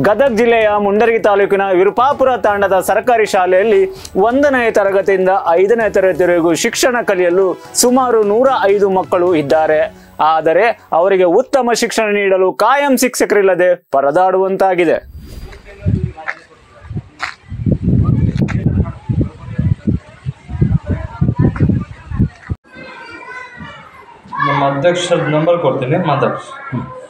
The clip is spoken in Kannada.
ಗದಗ ಜಿಲ್ಲೆಯ ಮುಂಡರಗಿ ತಾಲೂಕಿನ ವಿರುಪಾಪುರ ತಾಂಡದ ಸರ್ಕಾರಿ ಶಾಲೆಯಲ್ಲಿ ಒಂದನೇ ತರಗತಿಯಿಂದ ಐದನೇ ತರಗತಿವರೆಗೂ ಶಿಕ್ಷಣ ಕಲಿಯಲು ಸುಮಾರು ನೂರ ಐದು ಮಕ್ಕಳು ಇದ್ದಾರೆ ಆದರೆ ಅವರಿಗೆ ಉತ್ತಮ ಶಿಕ್ಷಣ ನೀಡಲು ಕಾಯಂ ಶಿಕ್ಷಕರಿಲ್ಲದೆ ಪರದಾಡುವಂತಾಗಿದೆ ನಮ್ಮ ಅಧ್ಯಕ್ಷರ ನಂಬರ್ ಕೊಡ್ತೀನಿ ಮಾತಾಡಿ